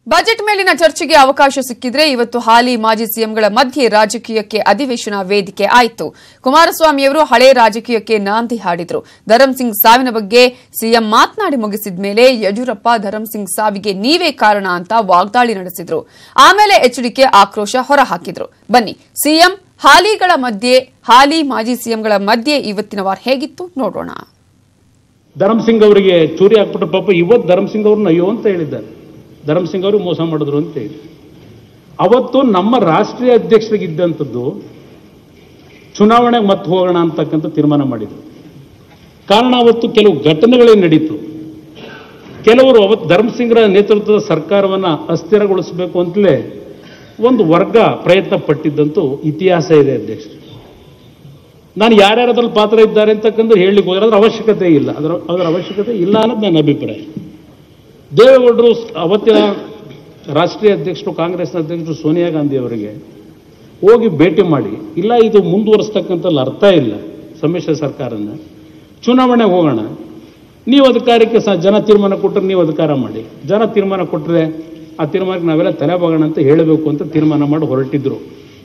Budget ಮೇಲಿನ ಚರ್ಚೆಗೆ ಅವಕಾಶ ಸಿಕ್ಕಿದ್ರೆ ಇವತ್ತು ಹಾಲಿ ಮಾಜಿ ಸಿಎಂಗಳ ಮಧ್ಯೆ ರಾಜಕೀಯಕ್ಕೆ ಅಧಿವೇಶನ ವೇದಿಕೆ ಆಯಿತು ಕುಮಾರಸ್ವಾಮಿಯವರು ಹಳೆ ರಾಜಕೀಯಕ್ಕೆ ನಾಂದಿ ಹಾಡಿದ್ರು ಧರಮ್ ಸಿಂಗ್ ಸಾವಿನ ಬಗ್ಗೆ ಸಿಎಂ ಮಾತನಾಡಿ ಮುಗಿಸಿದ ಮೇಲೆ ಯಡಿಯೂರಪ್ಪ ಧರಮ್ ಸಿಂಗ್ ಸಾವಿಗೆ ನೀವೇ ಕಾರಣ ಅಂತ ವಾಗ್ದಾಳಿ ನಡೆಸಿದ್ರು ಆಮೇಲೆ ಎಚ್ಡಿಕೆ ಆಕ್ರೋಶ ಹೊರಹಾಕಿದ್ರು ಬನ್ನಿ ಸಿಎಂ ಹಾಲಿಗಳ ಮಧ್ಯೆ ಹಾಲಿ ಮಾಜಿ ಸಿಎಂಗಳ ಮಧ್ಯೆ ಇವತ್ತಿನ ವಾರ ಹೇಗಿತ್ತು ನೋಡೋಣ ಧರಮ್ ಸಿಂಗ್ ಅವರಿಗೆ ಚೂರಿ ಹಾಕ್ಬಿಟ್ಟು ಪಾಪ ಇವತ್ತು ಧರಮ್ ಸಿಂಗ್ ಅವ್ರನ್ನ ಅಯ್ಯೋ ಅಂತ ಹೇಳಿದ್ದಾರೆ ಧರಮ್ ಸಿಂಗ್ ಅವರು ಮೋಸ ಮಾಡಿದ್ರು ಅಂತ ಹೇಳಿ ಅವತ್ತು ನಮ್ಮ ರಾಷ್ಟ್ರೀಯ ಅಧ್ಯಕ್ಷರಿಗಿದ್ದಂಥದ್ದು ಚುನಾವಣೆಗೆ ಮತ್ತೆ ಹೋಗೋಣ ಅಂತಕ್ಕಂಥ ತೀರ್ಮಾನ ಮಾಡಿದ್ರು ಕಾರಣ ಅವತ್ತು ಕೆಲವು ಘಟನೆಗಳೇ ನಡೀತು ಕೆಲವರು ಅವತ್ತು ಧರ್ಮ್ ಸಿಂಗ್ರ ನೇತೃತ್ವದ ಸರ್ಕಾರವನ್ನು ಅಸ್ಥಿರಗೊಳಿಸಬೇಕು ಅಂತಲೇ ಒಂದು ವರ್ಗ ಪ್ರಯತ್ನ ಪಟ್ಟಿದ್ದಂತೂ ಇತಿಹಾಸ ಇದೆ ಅಧ್ಯಕ್ಷರು ನಾನು ಯಾರ್ಯಾರದ್ರಲ್ಲಿ ಪಾತ್ರ ಇದ್ದಾರೆ ಅಂತಕ್ಕಂದ್ರೆ ಹೇಳಲಿಕ್ಕೆ ಹೋದ್ರೆ ಅದರ ಅವಶ್ಯಕತೆ ಇಲ್ಲ ಅದರ ಅದರ ಅವಶ್ಯಕತೆ ಇಲ್ಲ ಅನ್ನೋದು ನನ್ನ ಅಭಿಪ್ರಾಯ ದೇವೇಗೌಡರು ಅವತ್ತಿನ ರಾಷ್ಟ್ರೀಯ ಅಧ್ಯಕ್ಷರು ಕಾಂಗ್ರೆಸ್ನ ಅಧ್ಯಕ್ಷರು ಸೋನಿಯಾ ಗಾಂಧಿ ಅವರಿಗೆ ಹೋಗಿ ಭೇಟಿ ಮಾಡಿ ಇಲ್ಲ ಇದು ಮುಂದುವರಿಸ್ತಕ್ಕಂಥಲ್ಲಿ ಅರ್ಥ ಇಲ್ಲ ಸಮ್ಮಿಶ್ರ ಸರ್ಕಾರನ ಚುನಾವಣೆ ಹೋಗೋಣ ನೀವು ಅಧಿಕಾರಕ್ಕೆ ಸ ಜನ ತೀರ್ಮಾನ ಕೊಟ್ಟರೆ ನೀವು ಅಧಿಕಾರ ಮಾಡಿ ಜನ ತೀರ್ಮಾನ ಕೊಟ್ಟರೆ ಆ ತೀರ್ಮಾನಕ್ಕೆ ನಾವೆಲ್ಲ ತಲೆಬಾಗೋಣ ಅಂತ ಹೇಳಬೇಕು ಅಂತ ತೀರ್ಮಾನ ಮಾಡಿ ಹೊರಟಿದ್ರು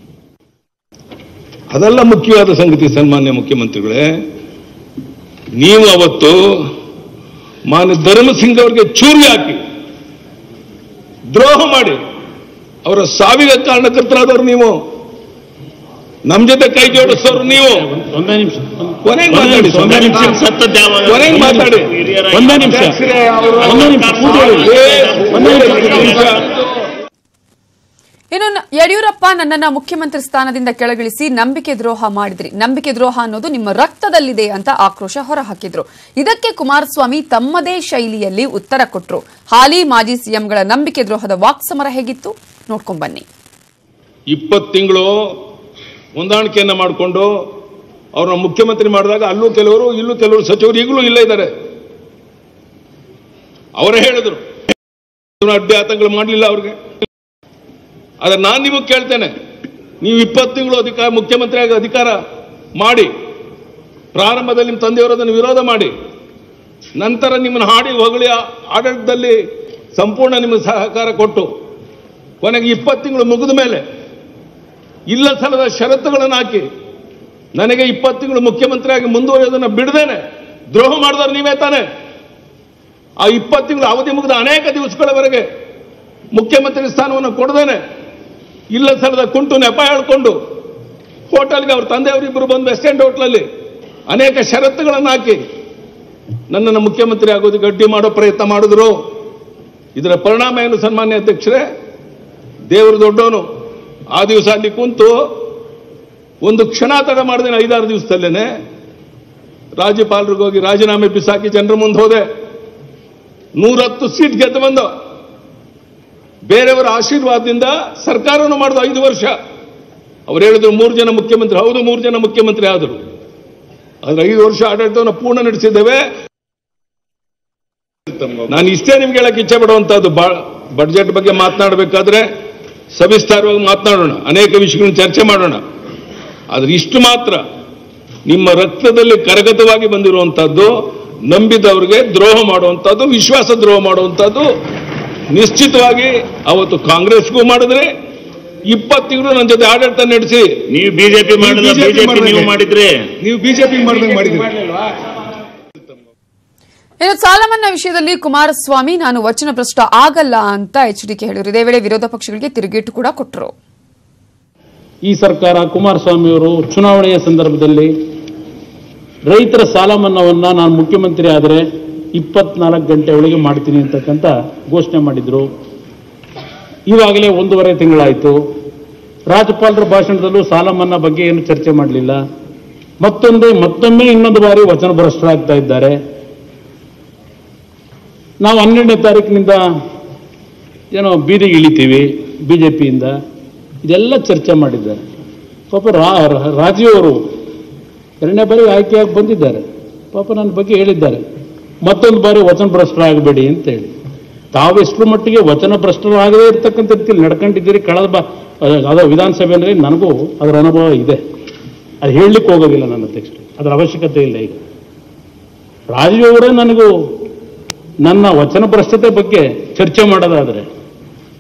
ಅದೆಲ್ಲ ಮುಖ್ಯವಾದ ಸಂಗತಿ ಸನ್ಮಾನ್ಯ ಮುಖ್ಯಮಂತ್ರಿಗಳೇ ನೀವು ಅವತ್ತು ಮಾನ್ಯ ಧರ್ಮಸಿಂಗ್ ಅವರಿಗೆ ಚೂರಿ ಹಾಕಿ ದ್ರೋಹ ಮಾಡಿ ಅವರ ಸಾವಿಗೆ ಕಾರಣಕರ್ತರಾದವರು ನೀವು ನಮ್ ಜೊತೆ ಕೈ ಜೋಡಿಸೋರು ನೀವು ಒಂದೇ ನಿಮಿಷ ಕೊನೆಗೆ ಮಾತಾಡಿ ಒಂದೇ ನಿಮಿಷ ಕೊನೆಗೆ ಮಾತಾಡಿ ಒಂದೇ ನಿಮಿಷ ಒಂದೇ ನಿಮಿಷ ಕೂತ್ಕೊಳ್ಳಿ. ಒಂದೇ ನಿಮಿಷ ಇನ್ನು ನ- ಯಡಿಯೂರಪ್ಪ ನನ್ನನ್ನ ಮುಖ್ಯಮಂತ್ರಿ ಸ್ಥಾನದಿಂದ ಕೆಳಗಿಳಿಸಿ ನಂಬಿಕೆ ದ್ರೋಹ ಮಾಡಿದ್ರಿ ನಂಬಿಕೆ ದ್ರೋಹ ಅನ್ನೋದು ನಿಮ್ಮ ರಕ್ತದಲ್ಲಿದೆ ಅಂತ ಆಕ್ರೋಶ ಹೊರಹಾಕಿದ್ರು ಇದಕ್ಕೆ ಕುಮಾರಸ್ವಾಮಿ ತಮ್ಮದೇ ಶೈಲಿಯಲ್ಲಿ ಉತ್ತರ ಕೊಟ್ರು ಹಾಲಿ ಮಾಜಿ ಸಿಎಂಗಳ ನಂಬಿಕೆ ದ್ರೋಹದ ವಾಕ್ಸಮರ ಹೇಗಿತ್ತು ನೋಡ್ಕೊಂಡ್ ಬನ್ನಿ ಇಪ್ಪತ್ತು ತಿಂಗಳು ಹೊಂದಾಣಿಕೆಯನ್ನ ಮಾಡಿಕೊಂಡು ಅವ್ರನ್ನ ಮುಖ್ಯಮಂತ್ರಿ ಮಾಡಿದಾಗ ಅಲ್ಲೂ ಕೆಲವರು ಇಲ್ಲೂ ಕೆಲವರು ಸಚಿವರು ಈಗಲೂ ಇಲ್ಲೇ ಇದ್ದಾರೆ ಅವರೇ ಹೇಳಿದ್ರು ಅಡ್ಡಿ ಆತಂಕಗಳು ಮಾಡಲಿಲ್ಲ ಅವ್ರಿಗೆ ಆದ್ರೆ ನಾನು ನಿಮಗೆ ಕೇಳ್ತೇನೆ ನೀವು ಇಪ್ಪತ್ತು ತಿಂಗಳು ಅಧಿಕಾರ ಮುಖ್ಯಮಂತ್ರಿ ಆಗಿ ಅಧಿಕಾರ ಮಾಡಿ ಪ್ರಾರಂಭದಲ್ಲಿ ನಿಮ್ಮ ತಂದೆಯವರು ಅದನ್ನು ವಿರೋಧ ಮಾಡಿ ನಂತರ ನಿಮ್ಮನ್ನು ಹಾಡಿ ಹೊಗಳಿ ಆ- ಆಡಳಿತದಲ್ಲಿ ಸಂಪೂರ್ಣ ನಿಮಗೆ ಸಹಕಾರ ಕೊಟ್ಟು ಕೊನೆಗೆ ಇಪ್ಪತ್ತು ತಿಂಗಳು ಮುಗಿದ ಮೇಲೆ ಇಲ್ಲ ಸಲದ ಷರತ್ತುಗಳನ್ನು ಹಾಕಿ ನನಗೆ ಇಪ್ಪತ್ತು ತಿಂಗಳು ಮುಖ್ಯಮಂತ್ರಿಯಾಗಿ ಮುಂದುವರಿಯೋದನ್ನು ಬಿಡದೇನೆ ದ್ರೋಹ ಮಾಡಿದವರು ನೀವೇ ತಾನೆ ಆ ಇಪ್ಪತ್ತು ತಿಂಗಳು ಅವಧಿ ಮುಗಿದ ಅನೇಕ ದಿವಸಗಳವರೆಗೆ ಮುಖ್ಯಮಂತ್ರಿ ಸ್ಥಾನವನ್ನು ಕೊಡದೇನೆ ಇಲ್ಲ ಸಲದ ಕುಂಟು ನೆಪ ಹೇಳ್ಕೊಂಡು ಹೋಟೆಲ್ಗೆ ಅವ್ರ ತಂದೆಯವರಿಬ್ಬರು ಬಂದು ವೆಸ್ಟ್ ಎಂಡ್ ಹೋಟ್ಲಲ್ಲಿ ಅನೇಕ ಷರತ್ತುಗಳನ್ನು ಹಾಕಿ ನನ್ನನ್ನು ಮುಖ್ಯಮಂತ್ರಿ ಆಗೋದಕ್ಕೆ ಅಡ್ಡಿ ಮಾಡೋ ಪ್ರಯತ್ನ ಮಾಡಿದ್ರು ಇದರ ಪರಿಣಾಮ ಏನು ಸನ್ಮಾನ್ಯ ಅಧ್ಯಕ್ಷರೇ ದೇವರು ದೊಡ್ಡವನು ಆ ದಿವಸ ಅಲ್ಲಿ ಕುಂತು ಒಂದು ಕ್ಷಣ ತಡ ಮಾಡಿದೆ ಐದಾರು ದಿವಸದಲ್ಲೇನೆ ರಾಜ್ಯಪಾಲರಿಗೆ ಹೋಗಿ ರಾಜೀನಾಮೆ ಬಿಸಾಕಿ ಜನರ ಮುಂದೆ ಹೋದೆ ನೂರತ್ತು ಸೀಟ್ ಗೆದ್ದು ಬಂದು ಬೇರೆಯವರ ಆಶೀರ್ವಾದದಿಂದ ಸರ್ಕಾರವನ್ನು ಮಾಡಿದ ಐದು ವರ್ಷ ಅವ್ರು ಹೇಳಿದ್ರು ಮೂರು ಜನ ಮುಖ್ಯಮಂತ್ರಿ ಹೌದು ಮೂರು ಜನ ಮುಖ್ಯಮಂತ್ರಿ ಆದರು ಆದ್ರೆ ಐದು ವರ್ಷ ಆಡಳಿತವನ್ನು ಪೂರ್ಣ ನಡೆಸಿದ್ದೇವೆ ನಾನು ಇಷ್ಟೇ ನಿಮ್ಗೆ ಹೇಳಕ್ ಇಚ್ಛೆ ಪಡುವಂತಹದ್ದು ಬಡ್ಜೆಟ್ ಬಗ್ಗೆ ಮಾತನಾಡಬೇಕಾದ್ರೆ ಸವಿಸ್ತಾರವಾಗಿ ಮಾತನಾಡೋಣ ಅನೇಕ ವಿಷಯಗಳನ್ನು ಚರ್ಚೆ ಮಾಡೋಣ ಆದ್ರೆ ಇಷ್ಟು ಮಾತ್ರ ನಿಮ್ಮ ರಕ್ತದಲ್ಲಿ ಕರಗತವಾಗಿ ಬಂದಿರುವಂತಹದ್ದು ನಂಬಿದವರಿಗೆ ದ್ರೋಹ ಮಾಡುವಂತಹದ್ದು ವಿಶ್ವಾಸ ದ್ರೋಹ ಮಾಡುವಂತಹದ್ದು ನಿಶ್ಚಿತವಾಗಿ ಅವತ್ತು ಕಾಂಗ್ರೆಸ್ಗೂ ಮಾಡಿದ್ರೆ ಇಪ್ಪತ್ತು ತಿಂಗಳು ನನ್ನ ಜೊತೆ ಆಡಳಿತ ನಡೆಸಿ ನೀವು ಬಿಜೆಪಿ ಮಾಡಿಲ್ಲ BJP ಬಿಜೆಪಿ ನೀವು ಮಾಡಿದ್ರೆ. ಮಾಡಿದ್ರೆ ನೀವು ಬಿಜೆಪಿ ಮಾಡಿದಂಗೆ ಮಾಡಿದ್ರಿ ಇನ್ನು ಸಾಲ ಮನ್ನಾ ವಿಷಯದಲ್ಲಿ ಕುಮಾರಸ್ವಾಮಿ ನಾನು ವಚನ ಭ್ರಷ್ಟ ಆಗಲ್ಲ ಅಂತ ಎಚ್ಡಿಕೆ ಹೇಳಿದ್ರು ಇದೇ ವೇಳೆ ವಿರೋಧ ಪಕ್ಷಗಳಿಗೆ ತಿರುಗೇಟು ಕೂಡ ಕೊಟ್ಟರು ಈ ಸರ್ಕಾರ ಕುಮಾರಸ್ವಾಮಿ ಅವರು ಚುನಾವಣೆಯ ಸಂದರ್ಭದಲ್ಲಿ ರೈತರ ಸಾಲ ಮನ್ನಾವನ್ನ ನಾನು ಮುಖ್ಯಮಂತ್ರಿ ಆದರೆ ಇಪ್ಪತ್ನಾಲ್ಕು ಗಂಟೆ ಒಳಗೆ ಮಾಡ್ತೀನಿ ಅಂತಕ್ಕಂಥ ಘೋಷಣೆ ಮಾಡಿದ್ರು ಈವಾಗಲೇ ಒಂದೂವರೆ ತಿಂಗಳಾಯಿತು ರಾಜ್ಯಪಾಲರ ಭಾಷಣದಲ್ಲೂ ಸಾಲ ಮನ್ನಾ ಬಗ್ಗೆ ಏನು ಚರ್ಚೆ ಮಾಡಲಿಲ್ಲ ಮತ್ತೊಂದು ಮತ್ತೊಮ್ಮೆ ಇನ್ನೊಂದು ಬಾರಿ ವಚನ ಭ್ರಷ್ಟರಾಗ್ತಾ ಇದ್ದಾರೆ ನಾವು ಹನ್ನೆರಡನೇ ತಾರೀಕಿನಿಂದ ಏನೋ ಬೀದಿಗೆ ಇಳಿತೀವಿ ಬಿ ಜೆ ಪಿಯಿಂದ ಇದೆಲ್ಲ ಚರ್ಚೆ ಮಾಡಿದ್ದಾರೆ ಪಾಪ ರಾ ರಾ- ರಾಜೀವ್ ಅವರು ಎರಡನೇ ಬಾರಿ ಆಯ್ಕೆಯಾಗಿ ಬಂದಿದ್ದಾರೆ ಪಾಪ ನನ್ನ ಬಗ್ಗೆ ಹೇಳಿದ್ದಾರೆ ಮತ್ತೊಂದು ಬಾರಿ ವಚನ ಭ್ರಷ್ಟರಾಗಬೇಡಿ ಅಂತ ಹೇಳಿ ತಾವೆಷ್ಟರ ಮಟ್ಟಿಗೆ ವಚನ ಭ್ರಷ್ಟರಾಗದೇ ಇರ್ತಕ್ಕಂಥ ರೀತಿಯಲ್ಲಿ ನಡ್ಕೊಂಡಿದ್ದೀರಿ ಕಳೆದ ಬಾ ಅದೋ ವಿಧಾನಸಭೆಯಲ್ಲಿ ನನಗೂ ಅದರ ಅನುಭವ ಇದೆ ಅದು ಹೇಳಲಿಕ್ಕೆ ಹೋಗೋದಿಲ್ಲ ನನ್ನ ಅಧ್ಯಕ್ಷರು ಅದರ ಅವಶ್ಯಕತೆ ಇಲ್ಲ ಈಗ ರಾಜೀವ್ ಅವರೇ ನನಗೂ ನನ್ನ ವಚನ ಭ್ರಷ್ಟತೆ ಬಗ್ಗೆ ಚರ್ಚೆ ಮಾಡೋದಾದರೆ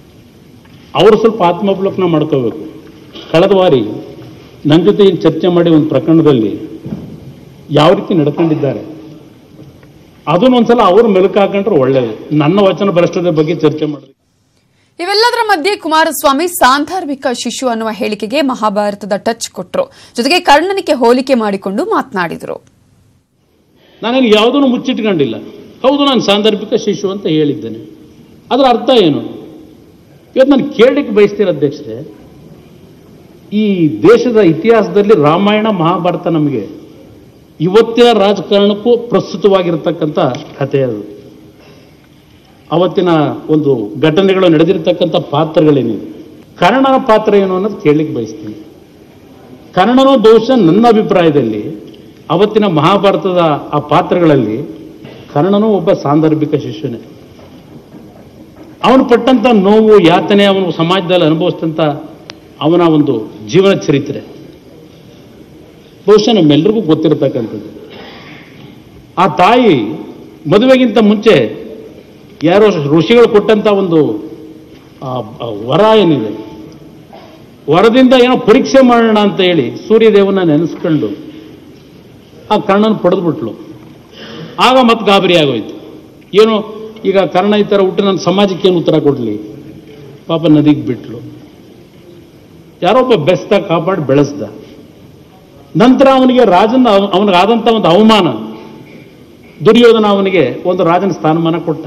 ಅವರು ಸ್ವಲ್ಪ ಆತ್ಮಾವಲೋಕನ ಮಾಡ್ಕೋಬೇಕು ಕಳೆದ ಬಾರಿ ನನ್ನ ಜೊತೆ ಏನು ಚರ್ಚೆ ಮಾಡಿ ಒಂದು ಪ್ರಕರಣದಲ್ಲಿ ಯಾವ ರೀತಿ ನಡ್ಕೊಂಡಿದ್ದಾರೆ ಅದನ್ನ ಒಂದ್ಸಲ ಅವ್ರು ಮೆಲುಕು ಹಾಕೊಂಡ್ರೆ ಒಳ್ಳೇದು ನನ್ನ ವಚನ ಭ್ರಷ್ಟದ ಬಗ್ಗೆ ಚರ್ಚೆ ಮಾಡೋದು ಇವೆಲ್ಲದರ ಮಧ್ಯೆ ಕುಮಾರಸ್ವಾಮಿ ಸಾಂದರ್ಭಿಕ ಶಿಶು ಅನ್ನುವ ಹೇಳಿಕೆಗೆ ಮಹಾಭಾರತದ ಟಚ್ ಕೊಟ್ಟರು ಜೊತೆಗೆ ಕರ್ಣನಿಗೆ ಹೋಲಿಕೆ ಮಾಡಿಕೊಂಡು ಮಾತನಾಡಿದರು ನಾನೇನು ಯಾವುದನ್ನು ಮುಚ್ಚಿಟ್ಕೊಂಡಿಲ್ಲ ಹೌದು ನಾನು ಸಾಂದರ್ಭಿಕ ಶಿಶು ಅಂತ ಹೇಳಿದ್ದೇನೆ ಅದರ ಅರ್ಥ ಏನು ಇವತ್ತು ನಾನು ಕೇಳಲಿಕ್ಕೆ ಬಯಸ್ತೀನಿ ಅಧ್ಯಕ್ಷರೇ ಈ ದೇಶದ ಇತಿಹಾಸದಲ್ಲಿ ರಾಮಾಯಣ ಮಹಾಭಾರತ ನಮಗೆ ಇವತ್ತಿನ ರಾಜಕಾರಣಕ್ಕೂ ಪ್ರಸ್ತುತವಾಗಿರತಕ್ಕಂಥ ಕಥೆ ಅದು ಅವತ್ತಿನ ಒಂದು ಘಟನೆಗಳು ನಡೆದಿರತಕ್ಕಂಥ ಪಾತ್ರಗಳೇನಿದೆ ಕರ್ಣನ ಪಾತ್ರ ಏನು ಅನ್ನೋದು ಕೇಳಲಿಕ್ಕೆ ಬಯಸ್ತೀನಿ ಕರ್ಣನೋ ದೋಷ ನನ್ನ ಅಭಿಪ್ರಾಯದಲ್ಲಿ ಅವತ್ತಿನ ಮಹಾಭಾರತದ ಆ ಪಾತ್ರಗಳಲ್ಲಿ ಕರ್ಣನೂ ಒಬ್ಬ ಸಾಂದರ್ಭಿಕ ಶಿಷ್ಯನೇ ಅವನು ಪಟ್ಟಂತ ನೋವು ಯಾತನೆ ಅವನು ಸಮಾಜದಲ್ಲಿ ಅನುಭವಿಸಿದಂಥ ಅವನ ಒಂದು ಜೀವನ ಚರಿತ್ರೆ ಬಹುಶಃ ನಮ್ಮೆಲ್ಲರಿಗೂ ಗೊತ್ತಿರತಕ್ಕಂಥದ್ದು ಆ ತಾಯಿ ಮದುವೆಗಿಂತ ಮುಂಚೆ ಯಾರೋ ಋಷಿಗಳು ಕೊಟ್ಟಂತ ಒಂದು ಆ, ಆ ವರ ಏನಿದೆ ವರದಿಂದ ಏನೋ ಪರೀಕ್ಷೆ ಮಾಡೋಣ ಅಂತ ಹೇಳಿ ಸೂರ್ಯದೇವನ ನೆನೆಸ್ಕೊಂಡು ಆ ಕರ್ಣನ ಪಡೆದ್ಬಿಟ್ಲು ಆಗ ಮತ್ತೆ ಗಾಬರಿ ಆಗೋಯ್ತು ಏನು ಈಗ ಕರ್ಣ ಈ ಥರ ಹುಟ್ಟು ನನ್ನ ಸಮಾಜಕ್ಕೆ ಏನು ಉತ್ತರ ಕೊಡಲಿ ಪಾಪ ನದಿಗೆ ಬಿಟ್ಲು ಯಾರೊಬ್ಬ ಬೆಸ್ತ ಕಾಪಾಡಿ ಬೆಳೆಸ್ದ ನಂತರ ಅವನಿಗೆ ರಾಜನ ಅವನಿಗಾದಂಥ ಒಂದು ಅವಮಾನ ದುರ್ಯೋಧನ ಅವನಿಗೆ ಒಂದು ರಾಜನ ಸ್ಥಾನಮಾನ ಕೊಟ್ಟ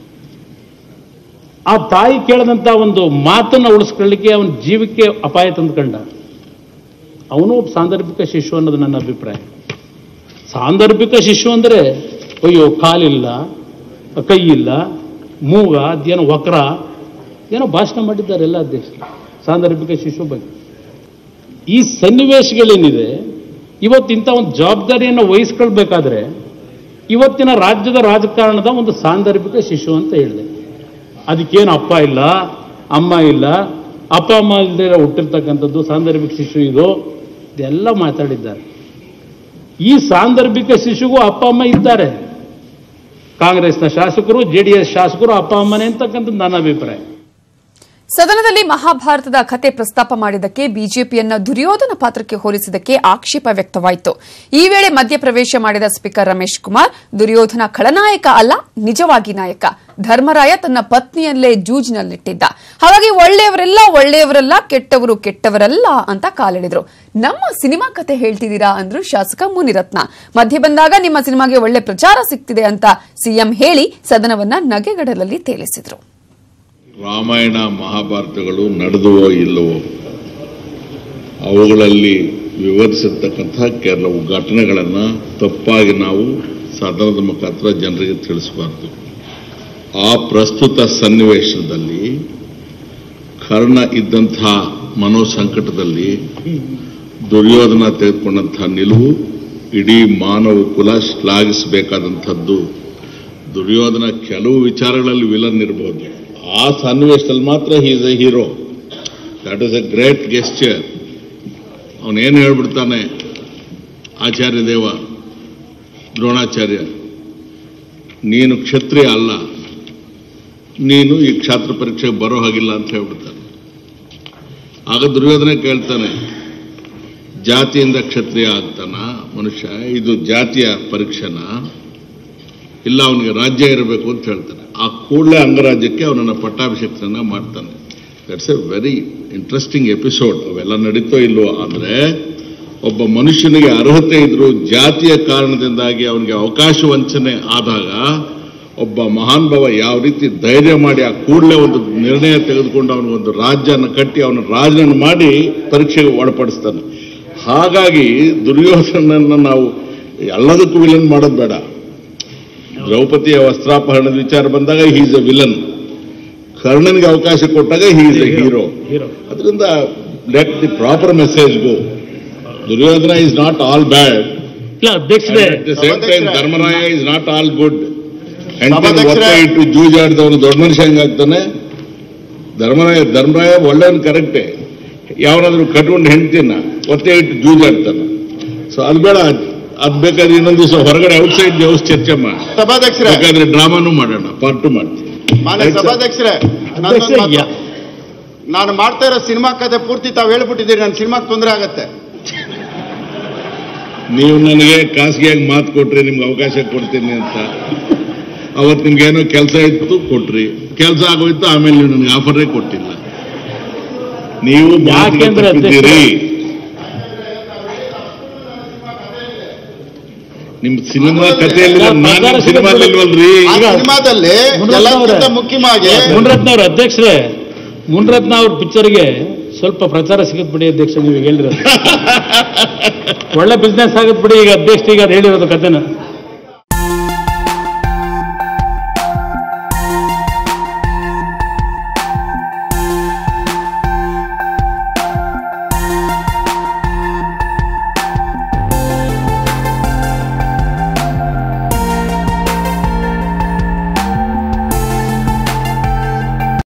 ಆ ತಾಯಿ ಕೇಳದಂತ ಒಂದು ಮಾತನ್ನ ಉಳಿಸ್ಕೊಳ್ಳಿಕ್ಕೆ ಅವನ ಜೀವಕ್ಕೆ ಅಪಾಯ ತಂದುಕೊಂಡ ಅವನು ಒಬ್ಬ ಸಾಂದರ್ಭಿಕ ಶಿಶು ಅನ್ನೋದು ನನ್ನ ಅಭಿಪ್ರಾಯ ಸಾಂದರ್ಭಿಕ ಶಿಶು ಅಂದರೆ ಅಯ್ಯೋ ಕಾಲಿಲ್ಲ ಕೈ ಇಲ್ಲ ಮೂಗ ಅದೇನೋ ವಕ್ರ ಏನೋ ಭಾಷಣ ಮಾಡಿದ್ದಾರೆ ಎಲ್ಲ ಅಧ್ಯಕ್ಷರು ಸಾಂದರ್ಭಿಕ ಶಿಶು ಬಗ್ಗೆ ಈ ಸನ್ನಿವೇಶಗಳೇನಿದೆ ಇವತ್ತು ಇಂಥ ಒಂದು ಜವಾಬ್ದಾರಿಯನ್ನು ವಹಿಸ್ಕೊಳ್ಬೇಕಾದ್ರೆ ಇವತ್ತಿನ ರಾಜ್ಯದ ರಾಜಕಾರಣದ ಒಂದು ಸಾಂದರ್ಭಿಕ ಶಿಶು ಅಂತ ಹೇಳಿದೆ ಅದಕ್ಕೇನು ಅಪ್ಪ ಇಲ್ಲ ಅಮ್ಮ ಇಲ್ಲ ಅಪ್ಪ ಅಮ್ಮ ಇಲ್ಲದೆ ಹುಟ್ಟಿರ್ತಕ್ಕಂಥದ್ದು ಸಾಂದರ್ಭಿಕ ಶಿಶು ಇದು ಇದೆಲ್ಲ ಮಾತಾಡಿದ್ದಾರೆ ಈ ಸಾಂದರ್ಭಿಕ ಶಿಶುಗೂ ಅಪ್ಪ ಅಮ್ಮ ಇದ್ದಾರೆ ಕಾಂಗ್ರೆಸ್ನ ಶಾಸಕರು ಜೆ ಡಿ ಎಸ್ ಶಾಸಕರು ಅಪ್ಪ ಅಮ್ಮನೇ ಅಂತಕ್ಕಂಥದ್ದು ನನ್ನ ಅಭಿಪ್ರಾಯ ಸದನದಲ್ಲಿ ಮಹಾಭಾರತದ ಕತೆ ಪ್ರಸ್ತಾಪ ಮಾಡಿದ್ದಕ್ಕೆ ಬಿಜೆಪಿಯನ್ನ ದುರ್ಯೋಧನ ಪಾತ್ರಕ್ಕೆ ಹೋಲಿಸಿದ್ದಕ್ಕೆ ಆಕ್ಷೇಪ ವ್ಯಕ್ತವಾಯಿತು ಈ ವೇಳೆ ಮಧ್ಯಪ್ರವೇಶ ಮಾಡಿದ ಸ್ಪೀಕರ್ ರಮೇಶ್ ಕುಮಾರ್ ದುರ್ಯೋಧನ ಖಳನಾಯಕ ಅಲ್ಲ ನಿಜವಾಗಿ ನಾಯಕ ಧರ್ಮರಾಯ ತನ್ನ ಪತ್ನಿಯಲ್ಲೇ ಜೂಜಿನಲ್ಲಿಟ್ಟಿದ್ದ ಹಾಗಾಗಿ ಒಳ್ಳೆಯವರೆಲ್ಲ ಒಳ್ಳೆಯವರಲ್ಲ ಕೆಟ್ಟವರು ಕೆಟ್ಟವರಲ್ಲ ಅಂತ ಕಾಲೆಳೆದ್ರು ನಮ್ಮ ಸಿನಿಮಾ ಕತೆ ಹೇಳ್ತಿದ್ದೀರಾ ಅಂದ್ರು ಶಾಸಕ ಮುನಿರತ್ನ ಮಧ್ಯೆ ಬಂದಾಗ ನಿಮ್ಮ ಸಿನಿಮಾಗೆ ಒಳ್ಳೆ ಪ್ರಚಾರ ಸಿಗ್ತಿದೆ ಅಂತ ಸಿಎಂ ಹೇಳಿ ಸದನವನ್ನ ನಗೆಗಡಲಲ್ಲಿ ತೇಲಿಸಿದ್ರು ರಾಮಾಯಣ ಮಹಾಭಾರತಗಳು ನಡೆದುವೋ ಇಲ್ಲವೋ ಅವುಗಳಲ್ಲಿ ವಿವರಿಸಿರ್ತಕ್ಕಂಥ ಕೆಲವು ಘಟನೆಗಳನ್ನು ತಪ್ಪಾಗಿ ನಾವು ಸದನದ ಮುಖಾಂತರ ಜನರಿಗೆ ತಿಳಿಸಬಾರ್ದು ಆ ಪ್ರಸ್ತುತ ಸನ್ನಿವೇಶದಲ್ಲಿ ಕರ್ಣ ಇದ್ದಂಥ ಮನೋಸಂಕಟದಲ್ಲಿ ದುರ್ಯೋಧನ ತೆಗೆದುಕೊಂಡಂಥ ನಿಲುವು ಇಡೀ ಮಾನವ ಕುಲ ಶ್ಲಾಘಿಸಬೇಕಾದಂಥದ್ದು ದುರ್ಯೋಧನ ಕೆಲವು ವಿಚಾರಗಳಲ್ಲಿ ವಿಲನ್ ಇರಬಹುದು ಆ ಸನ್ನಿವೇಶದಲ್ಲಿ ಮಾತ್ರ he is a hero that is a great gesture ಅವನೇನು ಹೇಳ್ಬಿಡ್ತಾನೆ ಆಚಾರ್ಯ ದೇವ ದ್ರೋಣಾಚಾರ್ಯ ನೀನು ಕ್ಷತ್ರಿಯ ಅಲ್ಲ ನೀನು ಈ ಕ್ಷಾತ್ರ ಪರೀಕ್ಷೆಗೆ ಬರೋ ಹಾಗಿಲ್ಲ ಅಂತ ಹೇಳ್ಬಿಡ್ತಾನೆ ಆಗ ದುರ್ಯೋಧನ ಕೇಳ್ತಾನೆ ಜಾತಿಯಿಂದ ಕ್ಷತ್ರಿಯ ಆಗ್ತಾನ ಮನುಷ್ಯ ಇದು ಜಾತಿಯ ಪರೀಕ್ಷೆನಾ ಇಲ್ಲ ಅವನಿಗೆ ರಾಜ್ಯ ಇರಬೇಕು ಅಂತ ಹೇಳ್ತಾನೆ ಆ ಕೂಡಲೇ ಅಂಗರಾಜ್ಯಕ್ಕೆ ಅವನನ್ನು ಪಟ್ಟಾಭಿಷೇಕನ ಮಾಡ್ತಾನೆ that's a very interesting episode ಅವೆಲ್ಲ ನಡೀತೋ ಇಲ್ವೋ ಆದರೆ ಒಬ್ಬ ಮನುಷ್ಯನಿಗೆ ಅರ್ಹತೆ ಇದ್ರು ಜಾತಿಯ ಕಾರಣದಿಂದಾಗಿ ಅವನಿಗೆ ಅವಕಾಶ ವಂಚನೆ ಆದಾಗ ಒಬ್ಬ ಮಹಾನುಭಾವ ಯಾವ ರೀತಿ ಧೈರ್ಯ ಮಾಡಿ ಆ ಕೂಡಲೇ ಒಂದು ನಿರ್ಣಯ ತೆಗೆದುಕೊಂಡು ಅವನಿಗೊಂದು ರಾಜ್ಯನ ಕಟ್ಟಿ ಅವನ ರಾಜನನ್ನು ಮಾಡಿ ಪರೀಕ್ಷೆಗೆ ಒಳಪಡಿಸ್ತಾನೆ ಹಾಗಾಗಿ ದುರ್ಯೋಧನನ್ನು ನಾವು ಎಲ್ಲದಕ್ಕೂ ವಿಲನ್ ಮಾಡೋದು ಬೇಡ ದ್ರೌಪದಿಯ ವಸ್ತ್ರಾಪಹರಣದ ವಿಚಾರ ಬಂದಾಗ ಹೀ ಇಸ್ ಎ ವಿಲನ್ ಕರ್ಣನಿಗೆ ಅವಕಾಶ ಕೊಟ್ಟಾಗ he is a hero hero ಅದರಿಂದ let the proper message go Duryodhana is not all bad ಇಲ್ಲ ಅಧ್ಯಕ್ಷರೇ at the same time Dharmaraya is not all good ಹೆಂಡತಿ ಸಭಾಧ್ಯಕ್ಷರೇ. ಒತ್ತೆ ಇಟ್ಟು ಜೂಜಾಡಿದವನು ದೊಡ್ಡ ಮನುಷ್ಯ ಹೆಂಗಾಗ್ತಾನೆ ಧರ್ಮರಾಯ ಧರ್ಮರಾಯ ಒಳ್ಳೆಯವನು ಕರೆಕ್ಟೇ ಯಾವನಾದ್ರೂ ಕಟ್ಕೊಂಡು ಹೆಂಡ್ತಿನ ಒತ್ತೆ ಇಟ್ಟು ಜೂಜಾಡ್ತಾನೆ ಸೊ ಅದು ಬೇಡ ಅದ್ ಬೇಕಾದ್ರೆ ಇನ್ನೊಂದು ದಿವಸ ಹೊರಗಡೆ ಔಟ್ಸೈಡ್ ದಿವಸ ಚರ್ಚೆ ಮಾಡಿ ಸಭಾಧ್ಯಕ್ಷರೇ ಬೇಕಾದ್ರೆ ಡ್ರಾಮಾನು ಮಾಡೋಣ ಪಾರ್ಟ್ ಟು ಮಾಡ್ತೀವಿ ಮಾನ್ಯ ಆಯ್ತು ಸರ್. ಸಭಾಧ್ಯಕ್ಷರೇ ಅಧ್ಯಕ್ಷರೇ ನನ್ನೊಂದು ಯಾ- ನಾನು ಮಾಡ್ತಾ ಇರೋ ಸಿನಿಮಾ ಕತೆ ಪೂರ್ತಿ ತಾವು ಹೇಳ್ಬಿಟ್ಟಿದ್ದೀರಿ ನನ್ನ ಸಿನಿಮಾಗೆ ತೊಂದರೆ ಆಗತ್ತೆ ನೀವು ನನಗೆ ಖಾಸಗಿಯಾಗಿ ಮಾತು ಕೊಟ್ರಿ ನಿಮ್ಗೆ ಅವಕಾಶ ಕೊಡ್ತೀನಿ ಅಂತ ಅವತ್ತು ನಿಮ್ಗೆ ಏನೋ ಕೆಲಸ ಇತ್ತು ಕೊಟ್ರಿ ಕೆಲಸ ಆಗೋಯ್ತು ಆಮೇಲೆ ನೀವು ನನಗೆ ಆಫರೇ ಕೊಟ್ಟಿಲ್ಲ ನೀವು ಮಾತಿಗೆ ಯಾಕೆಂದ್ರೆ ತಪ್ಪಿದ್ದೀರಿ ನಿಮ್ ಸಿನಿಮಾ ಕಥೆಯಲ್ಲಿ ನಾನು ಸಿನಿಮಾದಲ್ಲಿ ಇಲ್ವಲ್ರಿ ಆ ಈಗ ಸಿನಿಮಾದಲ್ಲಿ ಮುನ್ನೂರ ಎಲ್ಲಕ್ಕಿಂತ ಸಾವಿರ. ಮುಖ್ಯವಾಗಿ ಮುನ್ರತ್ನ ಅವ್ರ ಅಧ್ಯಕ್ಷರೇ ಮುನ್ರತ್ನ ಅವ್ರ ಪಿಕ್ಚರ್ಗೆ ಸ್ವಲ್ಪ ಪ್ರಚಾರ ಸಿಗತ್ ಬಿಡಿ ಅಧ್ಯಕ್ಷ ನೀವು ಹೇಳಿರೋದು ಒಳ್ಳೆ ಬಿಸ್ನೆಸ್ ಆಗತ್ ಬಿಡಿ ಈಗ ಅಧ್ಯಕ್ಷ ಈಗ ಅದು ಹೇಳಿರೋದು ಕಥೆನ